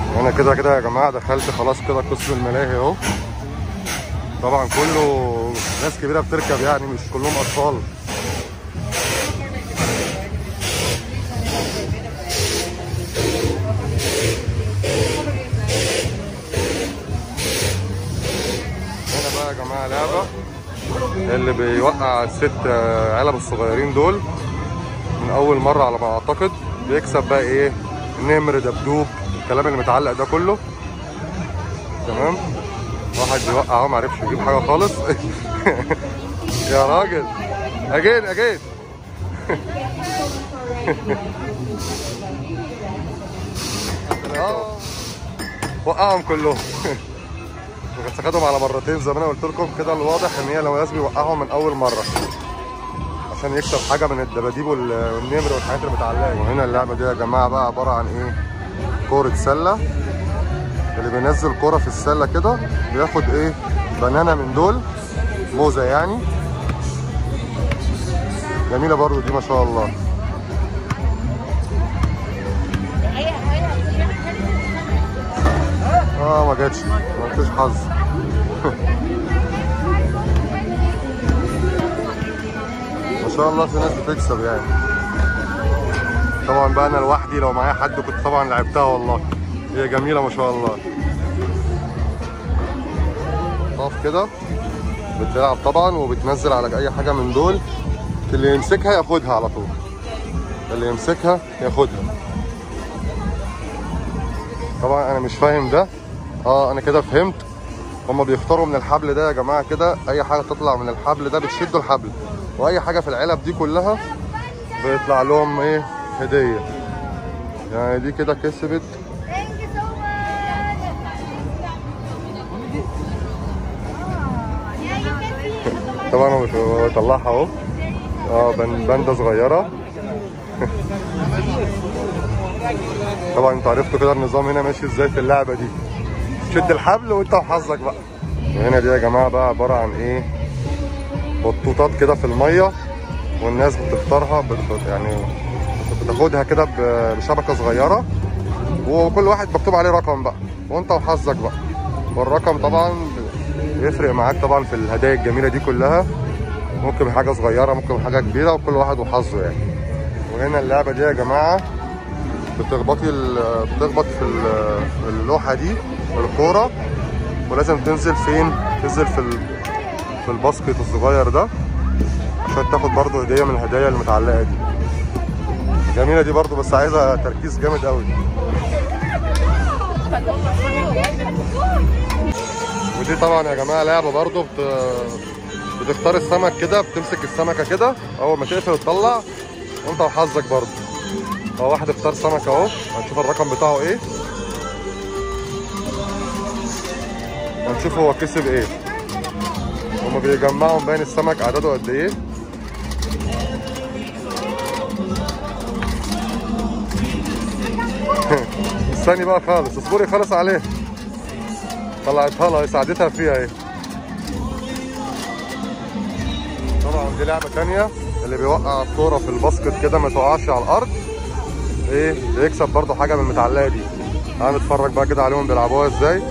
انا كده كده يا جماعه دخلت خلاص كده قسم الملاهي اهو طبعا كله ناس كبيره بتركب يعني مش كلهم اطفال هنا بقى يا جماعه لعبه اللي بيوقع الست علب الصغيرين دول من اول مره على ما اعتقد بيكسب بقى ايه نمر دبدوب الكلام اللي متعلق ده كله تمام واحد بيوقع اهو معرفش يجيب حاجه خالص يا راجل اجين اجين آه. وقعهم كلهم بس خدهم على مرتين زي ما انا قلت لكم كده الواضح ان هي لو لازم يوقعهم من اول مره عشان يكسب حاجه من الدباديب وال- والنمر والحاجات اللي متعلقه وهنا اللعبه دي يا جماعه بقى عباره عن ايه كوره سله اللي بينزل كوره في السله كده بياخد ايه بنانا من دول موزه يعني جميله برضو دي ما شاء الله اه ما جاتش ما فيش حظ ما شاء الله في ناس بتكسب يعني طبعا بقى انا لوحدي لو معايا حد كنت طبعا لعبتها والله هي جميله ما شاء الله طاف كده بتلعب طبعا وبتنزل على اي حاجه من دول اللي يمسكها ياخدها على طول اللي يمسكها ياخدها طبعا انا مش فاهم ده اه انا كده فهمت هما بيختاروا من الحبل ده يا جماعه كده اي حاجه تطلع من الحبل ده بتشدوا الحبل واي حاجه في العلب دي كلها بيطلع لهم ايه هديه يعني دي كده كسبت Thank you so much. Yeah, you can see it. طبعا انا مش بطلعها اهو اه بن- باندا صغيره طبعا انتوا عرفتوا كده النظام هنا ماشي ازاي في اللعبه دي شد الحبل وانت وحظك بقى وهنا دي يا جماعه بقى عباره عن ايه بطوطات كده في الميه والناس بتختارها بت- يعني بتاخدها كده ب- بشبكه صغيره وكل واحد مكتوب عليه رقم بقى وانت وحظك بقى والرقم طبعا يفرق معاك طبعا في الهدايا الجميله دي كلها ممكن حاجه صغيره ممكن حاجه كبيره وكل واحد وحظه يعني وهنا اللعبه دي يا جماعه بتخبطي ال- بتخبط في ال- في اللوحه دي الكوره ولازم تنزل فين تنزل في ال- في الباسكت الصغير ده عشان تاخد برضو هديه من الهدايا اللي متعلقه دي جميله دي برضو بس عايزه تركيز جامد قوي ودي طبعا يا جماعه لعبه برضو بت... بتختار السمك كده بتمسك السمكه كده اول ما تقفل تطلع وانت وحظك برضو هو واحد اختار سمك اهو هنشوف الرقم بتاعه ايه هنشوف هو كسب ايه هما بيجمعوا باين السمك عدده قد ايه استني بقى خالص اصبري خالص عليه طلعتها لها ساعدتها فيها ايه طبعا دي لعبه تانية اللي بيوقع الكوره في الباسكت كده ما تقعش على الارض ايه بيكسب برضه حاجه من المتعلقه دي تعال نتفرج بقى كده عليهم بيلعبوها ازاي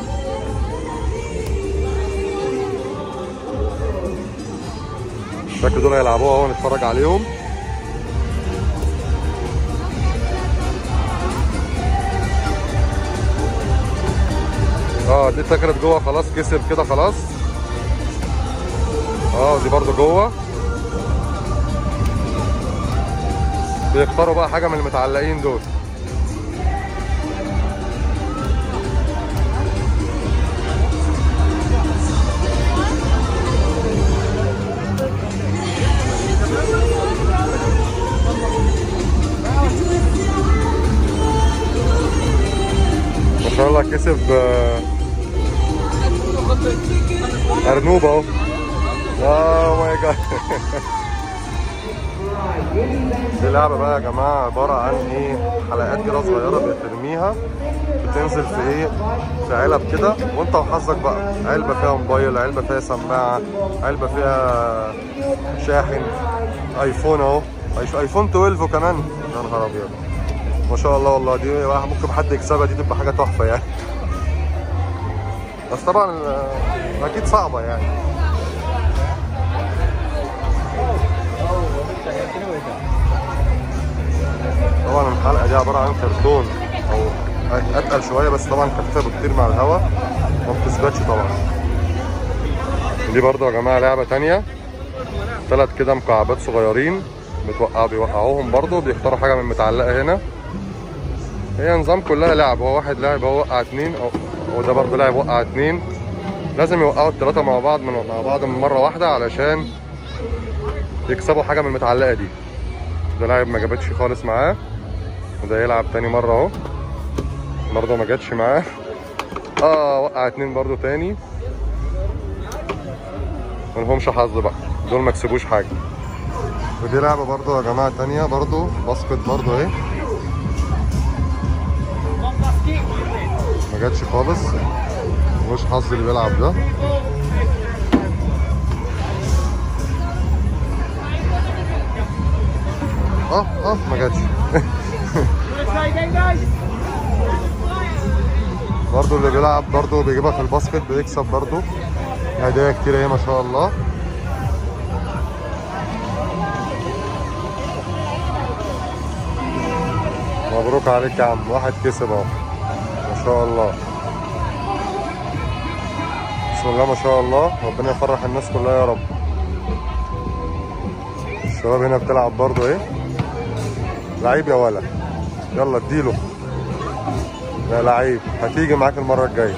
الشكل دول هيلعبوها اهو نتفرج عليهم اه دي اتسكرت جوه خلاص كسب كده خلاص اه دي برضو جوه بيختاروا بقى حاجه من المتعلقين دول ما شاء الله كسب آه، ارنوب اهو اوه ماي جاد دي لعبة بقى يا جماعة عبارة عن ايه حلقات كده صغيرة بترميها بتنزل في ايه في علب كده وانت وحظك بقى علبة فيها موبايل علبة فيها سماعة علبة فيها شاحن ايفون اهو آيف- ايفون 12 كمان يا نهار ابيض ما شاء الله والله دي واحد ممكن حد يكسبها دي تبقى حاجه تحفه يعني بس طبعا آه، اكيد صعبه يعني طبعا الحلقه دي عباره عن كرتون او اتقل شويه بس طبعا خفيفه بكتير مع الهواء ما بتثبتش طبعا دي برضه يا جماعه لعبه تانية ثلاث كده مكعبات صغيرين بتوقع بيوقعوهم برضه بيختاروا حاجه من متعلقه هنا هي نظام كلها لعب هو واحد لاعب هو وقع اتنين او وده برضه لاعب وقع اتنين لازم يوقعوا الثلاثه مع بعض من مع بعض من مره واحده علشان يكسبوا حاجه من المتعلقه دي ده لاعب ما جابتش خالص معاه وده يلعب تاني مره اهو برضه ما جاتش معاه اه وقع اتنين برضه تاني ملهمش حظ بقى دول ما كسبوش حاجه ودي لعبه برضه يا جماعه تانية برضه باسكت برضه اهي ما جاتش خالص مش حظ اللي بيلعب ده اه اه ما جاتش برضه اللي بيلعب برضه بيجيبها في الباسكت بيكسب برضه هدايا كتير اهي ما شاء الله مبروك عليك يا عم واحد كسب اهو ما شاء الله بسم الله ما شاء الله ربنا يفرح الناس كلها يا رب الشباب هنا بتلعب برضه ايه لعيب يا ولد يلا اديله يا لعيب هتيجي معاك المره الجايه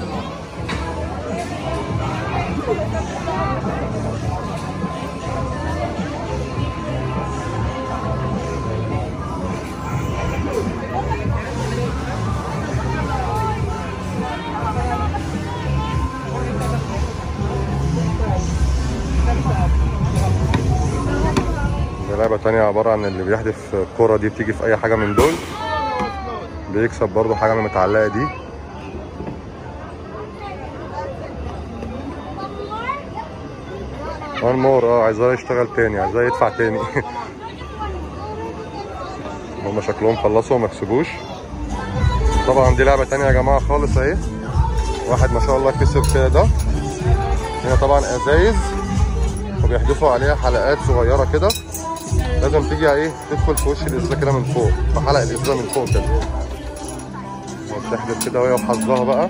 دي لعبة تانية عبارة عن اللي بيحدف الكرة دي بتيجي في أي حاجة من دول بيكسب برضو حاجة من المتعلقة دي وان مور اه عايزاه يشتغل تاني عايزاه يدفع تاني هما شكلهم خلصوا وما كسبوش طبعا دي لعبة تانية يا جماعة خالص اهي واحد ما شاء الله كسب كده ده هنا طبعا ازايز وبيحدفوا عليها حلقات صغيرة كده لازم تيجي ايه تدخل في وش الازازة كده من فوق في حلق الازازة من فوق كده وبتحدف كده وهي وحظها بقى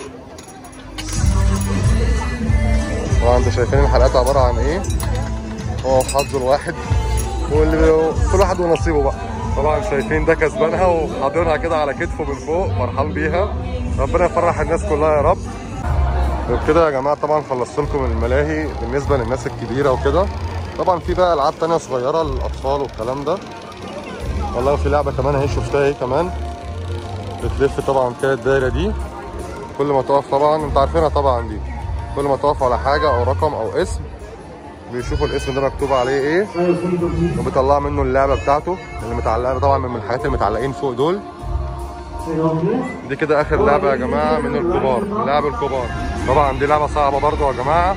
طبعا انتوا شايفين الحلقات عبارة عن ايه هو وحظه الواحد واللي كل واحد ونصيبه بقى طبعا شايفين ده كسبانها وحاضرها كده على كتفه من فوق فرحان بيها ربنا يفرح الناس كلها يا رب وبكده يا جماعه طبعا خلصت لكم الملاهي بالنسبه للناس الكبيره وكده طبعا في بقى العاب تانية صغيره للاطفال والكلام ده والله في لعبه كمان اهي شفتها اهي كمان بتلف طبعا كده الدايره دي كل ما تقف طبعا انت عارفينها طبعا دي كل ما تقف على حاجه او رقم او اسم بيشوفوا الاسم ده مكتوب عليه ايه وبيطلع منه اللعبه بتاعته اللي متعلقه طبعا من الحاجات اللي متعلقين فوق دول دي كده اخر لعبه يا جماعه من الكبار لعب الكبار طبعا دي لعبه صعبه برضو يا جماعه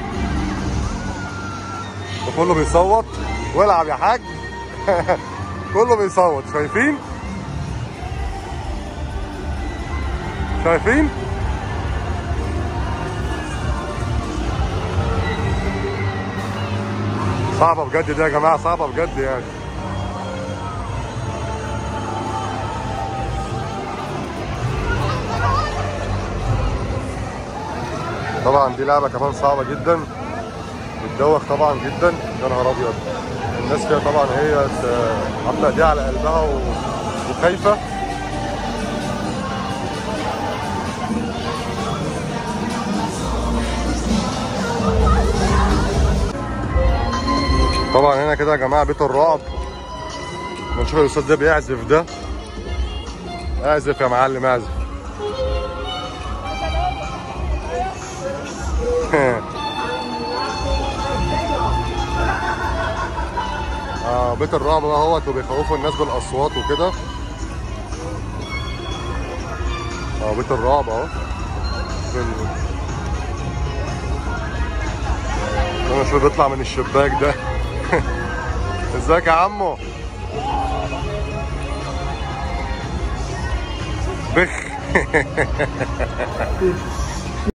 وكله بيصوت والعب يا حاج كله بيصوت شايفين شايفين صعبه بجد دي يا جماعه صعبه بجد يعني طبعا دي لعبه كمان صعبه جدا بتدوخ طبعا جدا يا نهار ابيض الناس فيها طبعا هي ت- عامله ايديها على قلبها و- وخايفه طبعا هنا كده يا جماعه بيت الرعب بنشوف الاستاذ ده بيعزف ده اعزف يا معلم اعزف اه بيت الرعب بقى اهوت وبيخوفوا الناس بالاصوات وكده اه بيت الرعب اهو بال- انا شو بيطلع من الشباك ده ازيك يا عمو بخ